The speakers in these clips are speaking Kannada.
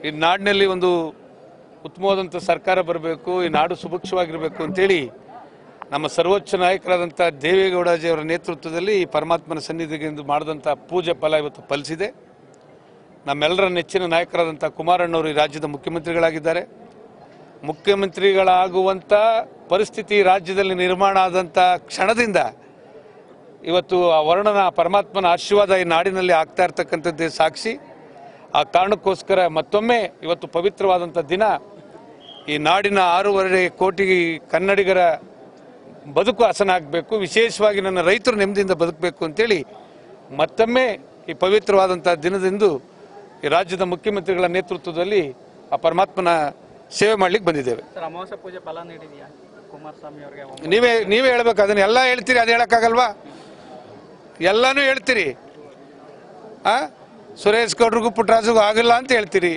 ಈ ನಾಡಿನಲ್ಲಿ ಒಂದು ಉತ್ತಮವಾದಂಥ ಸರ್ಕಾರ ಬರಬೇಕು ಈ ನಾಡು ಸುಭಿಕ್ಷವಾಗಿರಬೇಕು ಅಂತೇಳಿ ನಮ್ಮ ಸರ್ವೋಚ್ಚ ನಾಯಕರಾದಂಥ ದೇವೇಗೌಡಜಿಯವರ ನೇತೃತ್ವದಲ್ಲಿ ಈ ಪರಮಾತ್ಮನ ಸನ್ನಿಧಿಗೆ ಮಾಡಿದಂಥ ಪೂಜೆ ಫಲ ಇವತ್ತು ಫಲಿಸಿದೆ ನಮ್ಮೆಲ್ಲರ ನೆಚ್ಚಿನ ನಾಯಕರಾದಂಥ ಕುಮಾರಣ್ಣವರು ಈ ರಾಜ್ಯದ ಮುಖ್ಯಮಂತ್ರಿಗಳಾಗಿದ್ದಾರೆ ಮುಖ್ಯಮಂತ್ರಿಗಳಾಗುವಂಥ ಪರಿಸ್ಥಿತಿ ರಾಜ್ಯದಲ್ಲಿ ನಿರ್ಮಾಣ ಆದಂಥ ಕ್ಷಣದಿಂದ ಇವತ್ತು ಆ ವರ್ಣನ ಪರಮಾತ್ಮನ ಆಶೀರ್ವಾದ ಈ ನಾಡಿನಲ್ಲಿ ಆಗ್ತಾ ಇರ್ತಕ್ಕಂಥದ್ದೇ ಸಾಕ್ಷಿ ಆ ಕಾರಣಕ್ಕೋಸ್ಕರ ಮತ್ತೊಮ್ಮೆ ಇವತ್ತು ಪವಿತ್ರವಾದಂಥ ದಿನ ಈ ನಾಡಿನ ಆರೂವರೆ ಕೋಟಿ ಕನ್ನಡಿಗರ ಬದುಕು ಹಸನ ಆಗಬೇಕು ವಿಶೇಷವಾಗಿ ನನ್ನ ರೈತರು ನೆಮ್ಮದಿಯಿಂದ ಬದುಕಬೇಕು ಅಂತೇಳಿ ಮತ್ತೊಮ್ಮೆ ಈ ಪವಿತ್ರವಾದಂಥ ದಿನದಂದು ಈ ರಾಜ್ಯದ ಮುಖ್ಯಮಂತ್ರಿಗಳ ನೇತೃತ್ವದಲ್ಲಿ ಆ ಪರಮಾತ್ಮನ ಸೇವೆ ಮಾಡ್ಲಿಕ್ಕೆ ಬಂದಿದ್ದೇವೆ ಸರ್ ಅಮಾವಾಸ್ಯ ಪೂಜೆ ಫಲ ನೀಡಿದೆಯಾ ಕುಮಾರಸ್ವಾಮಿ ಅವರಿಗೆ ನೀವೇ ನೀವೇ ಹೇಳ್ಬೇಕು ಅದನ್ನ ಎಲ್ಲ ಹೇಳ್ತೀರಿ ಅದು ಹೇಳಕ್ಕಾಗಲ್ವಾ ಎಲ್ಲಾನು ಹೇಳ್ತೀರಿ ಆ ಸುರೇಶ್ ಗೌಡ್ರಿಗೂ ಪುಟ್ಟರಾಜುಗೂ ಆಗಿಲ್ಲ ಅಂತ ಹೇಳ್ತೀರಿ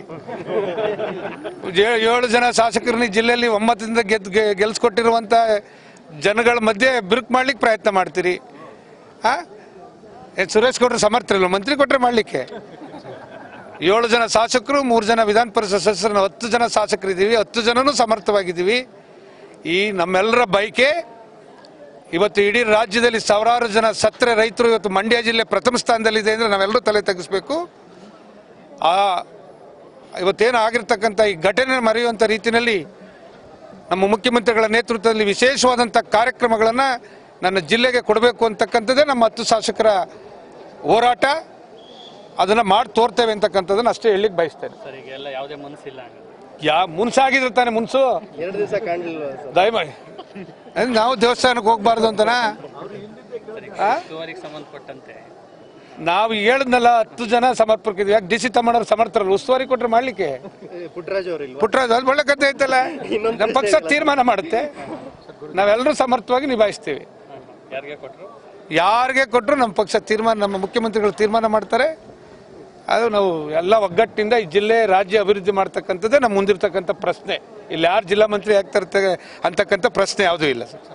ಏ- ಏಳು ಜನ ಶಾಸಕರನ್ನ ಈ ಜಿಲ್ಲೆಯಲ್ಲಿ ಒಮ್ಮತದಿಂದ ಗೆದ್ದು ಗೆ- ಗೆಲ್ಸ್ಕೊಟ್ಟಿರುವಂತ ಜನಗಳ ಮಧ್ಯೆ ಬಿರುಕು ಮಾಡ್ಲಿಕ್ಕೆ ಪ್ರಯತ್ನ ಮಾಡ್ತೀರಿ ಆ ಏ, ಸುರೇಶ್ ಗೌಡ್ರು ಸಮರ್ಥರಿಲ್ಲ ಮಂತ್ರಿ ಕೊಟ್ರೆ ಮಾಡ್ಲಿಕ್ಕೆ ಏಳು ಜನ ಶಾಸಕರು ಮೂರು ಜನ ವಿಧಾನ ಪರಿಷತ್ ಸದಸ್ಯರನ್ನ ಹತ್ತು ಜನ ಶಾಸಕರಿದ್ದೀವಿ ಹತ್ತು ಜನನೂ ಸಮರ್ಥವಾಗಿದ್ದೀವಿ ಈ ನಮ್ಮೆಲ್ಲರ ಬೈಕೆ ಇವತ್ತು ಇಡೀ ರಾಜ್ಯದಲ್ಲಿ ಸಾವಿರಾರು ಜನ ಸತ್ರೆ ರೈತರು ಇವತ್ತು ಮಂಡ್ಯ ಜಿಲ್ಲೆ ಪ್ರಥಮ ಸ್ಥಾನದಲ್ಲಿದೆ ಅಂದರೆ ನಾವೆಲ್ಲರೂ ತಲೆ ತಗ್ಗಿಸ್ಬೇಕು ಆ ಇವತ್ತೇನು ಆಗಿರ್ತಕ್ಕಂಥ ಈ ಘಟನೆ ಮರೆಯುವಂಥ ರೀತಿಯಲ್ಲಿ ನಮ್ಮ ಮುಖ್ಯಮಂತ್ರಿಗಳ ನೇತೃತ್ವದಲ್ಲಿ ವಿಶೇಷವಾದಂಥ ಕಾರ್ಯಕ್ರಮಗಳನ್ನು ನನ್ನ ಜಿಲ್ಲೆಗೆ ಕೊಡಬೇಕು ಅಂತಕ್ಕಂಥದ್ದೇ ನಮ್ಮ ಹತ್ತು ಶಾಸಕರ ಹೋರಾಟ ಅದನ್ನು ಮಾಡಿ ತೋರ್ತೇವೆ ಅಂತಕ್ಕಂಥದ್ದನ್ನು ಅಷ್ಟೇ ಹೇಳಲಿಕ್ಕೆ ಬಯಸ್ತೇನೆ ಸರ್ ಈಗ ಎಲ್ಲ ಯಾವುದೇ ಮನಸ್ಸಿಲ್ಲ ಯಾ ಮುನ್ಸಾಗಿದ್ರೆ ತಾನೆ ಮುನ್ಸು ಎರಡು ದಿವಸ ಕಾಣಲಿಲ್ಲ ಸರ್ ದಯಮಾಡಿ ಅಂದ್ರೆ ನಾವು ದೇವಸ್ಥಾನಕ್ಕೆ ಹೋಗ್ಬಾರ್ದು ಅಂತನಾ ಆ? ಉಸ್ತುವಾರಿಗೆ ಸಂಬಂಧಪಟ್ಟಂತೆ ನಾವು ಹೇಳಿದ್ನಲ್ಲ ಹತ್ತು ಜನ ಸಮರ್ಪಕಿದ್ವಿ ಯಾಕೆ ಡಿ ಸಿ ತಮ್ಮಣ್ಣವ್ರು ಸಮರ್ಥರಲ್ಲ ಉಸ್ತುವಾರಿ ಕೊಟ್ರೆ ಮಾಡ್ಲಿಕ್ಕೆ ಏ, ಪುಟ್ಟರಾಜು ಅವರಿಲ್ವಾ ಪುಟ್ಟರಾಜ್ ಅದು ಒಳ್ಳೆ ಕಥೆ ಐತಲ್ಲ ನಮ್ಮ ಪಕ್ಷ ತೀರ್ಮಾನ ಮಾಡುತ್ತೆ ನಾವೆಲ್ಲರೂ ಸಮರ್ಥವಾಗಿ ನಿಭಾಯಿಸ್ತೀವಿ ಯಾರಿಗೆ ಕೊಟ್ಟರು ಯಾರಿಗೆ ಕೊಟ್ಟರು ನಮ್ಮ ಪಕ್ಷ ತೀರ್ಮಾನ ನಮ್ಮ ಮುಖ್ಯಮಂತ್ರಿಗಳು ತೀರ್ಮಾನ ಮಾಡ್ತಾರೆ ಅದು ನಾವು ಎಲ್ಲ ಒಗ್ಗಟ್ಟಿನಿಂದ ಈ ಜಿಲ್ಲೆ ರಾಜ್ಯ ಅಭಿವೃದ್ಧಿ ಮಾಡ್ತಕ್ಕಂಥದ್ದೇ ನಮ್ಮ ಮುಂದಿರ್ತಕ್ಕಂಥ ಪ್ರಶ್ನೆ ಇಲ್ಲಿ ಯಾರು ಜಿಲ್ಲಾ ಮಂತ್ರಿ ಆಗ್ತಾ ಇರ್ತಾರೆ ಅಂತಕ್ಕಂಥ ಪ್ರಶ್ನೆ ಯಾವುದೂ ಇಲ್ಲ ಸರ್